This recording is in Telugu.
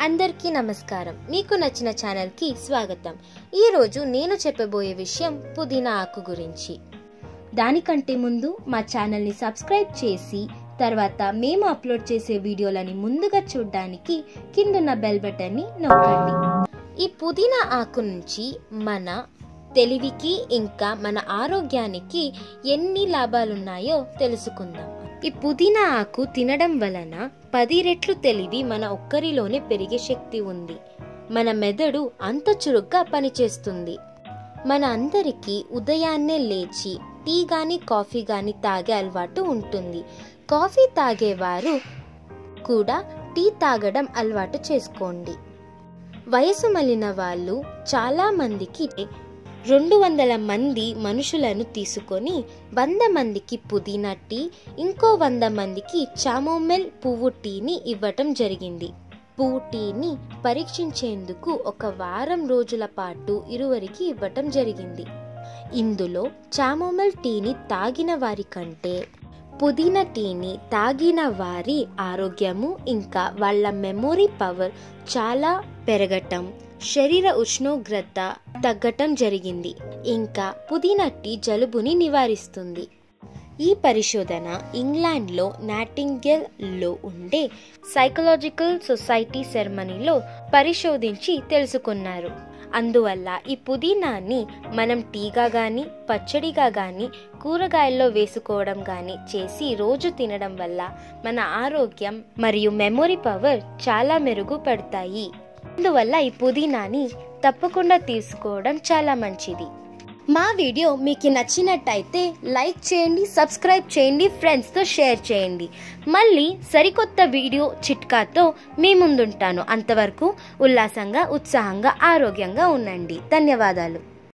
అందరికీ నమస్కారం మీకు నచ్చిన ఛానల్కి స్వాగతం ఈరోజు నేను చెప్పబోయే విషయం పుదీనా ఆకు గురించి దానికంటే ముందు మా ఛానల్ని సబ్స్క్రైబ్ చేసి తర్వాత మేము అప్లోడ్ చేసే వీడియోలని ముందుగా చూడడానికి కిందున్న బెల్ బటన్ని నొక్కండి ఈ పుదీనా ఆకు నుంచి మన తెలివికి ఇంకా మన ఆరోగ్యానికి ఎన్ని లాభాలున్నాయో తెలుసుకుందాం ఈ పుదీనా ఆకు తినడం వలన పది రెట్లు తెలివి మన ఒక్కరిలోనే పెరిగే శక్తి ఉంది మన మెదడు అంత చురుగ్గా పనిచేస్తుంది మన అందరికీ ఉదయాన్నే లేచి టీ గాని కాఫీ గాని తాగే అలవాటు ఉంటుంది కాఫీ తాగేవారు కూడా టీ తాగడం అలవాటు చేసుకోండి వయసు మళ్ళిన వాళ్ళు చాలా మందికి రెండు వందల మంది మనుషులను తీసుకొని వంద మందికి పుదీనా టీ ఇంకో వంద మందికి చామోమెల్ పువ్వు టీని ఇవ్వటం జరిగింది పువ్వు టీని పరీక్షించేందుకు ఒక వారం రోజుల పాటు ఇరువురికి ఇవ్వటం జరిగింది ఇందులో చామోమెల్ టీని తాగిన వారి కంటే పుదీనా టీని తాగిన వారి ఆరోగ్యము ఇంకా వాళ్ళ మెమొరీ పవర్ చాలా పెరగటం శరీర ఉష్ణోగ్రత తగ్గటం జరిగింది ఇంకా పుదీనా టీ జలుబుని నివారిస్తుంది ఈ పరిశోధన ఇంగ్లాండ్లో నాటింగెల్ లో ఉండే సైకలాజికల్ సొసైటీ సెరమనీలో పరిశోధించి తెలుసుకున్నారు అందువల్ల ఈ పుదీనాని మనం టీగా కానీ పచ్చడిగా కానీ కూరగాయల్లో వేసుకోవడం కానీ చేసి రోజు తినడం వల్ల మన ఆరోగ్యం మరియు మెమొరీ పవర్ చాలా మెరుగుపడతాయి అందువల్ల ఈ పుదీనాని తప్పకుండా తీసుకోవడం చాలా మంచిది మా వీడియో మీకు నచ్చినట్టయితే లైక్ చేయండి సబ్స్క్రైబ్ చేయండి ఫ్రెండ్స్తో షేర్ చేయండి మళ్ళీ సరికొత్త వీడియో చిట్కాతో మీ ముందుంటాను అంతవరకు ఉల్లాసంగా ఉత్సాహంగా ఆరోగ్యంగా ఉండండి ధన్యవాదాలు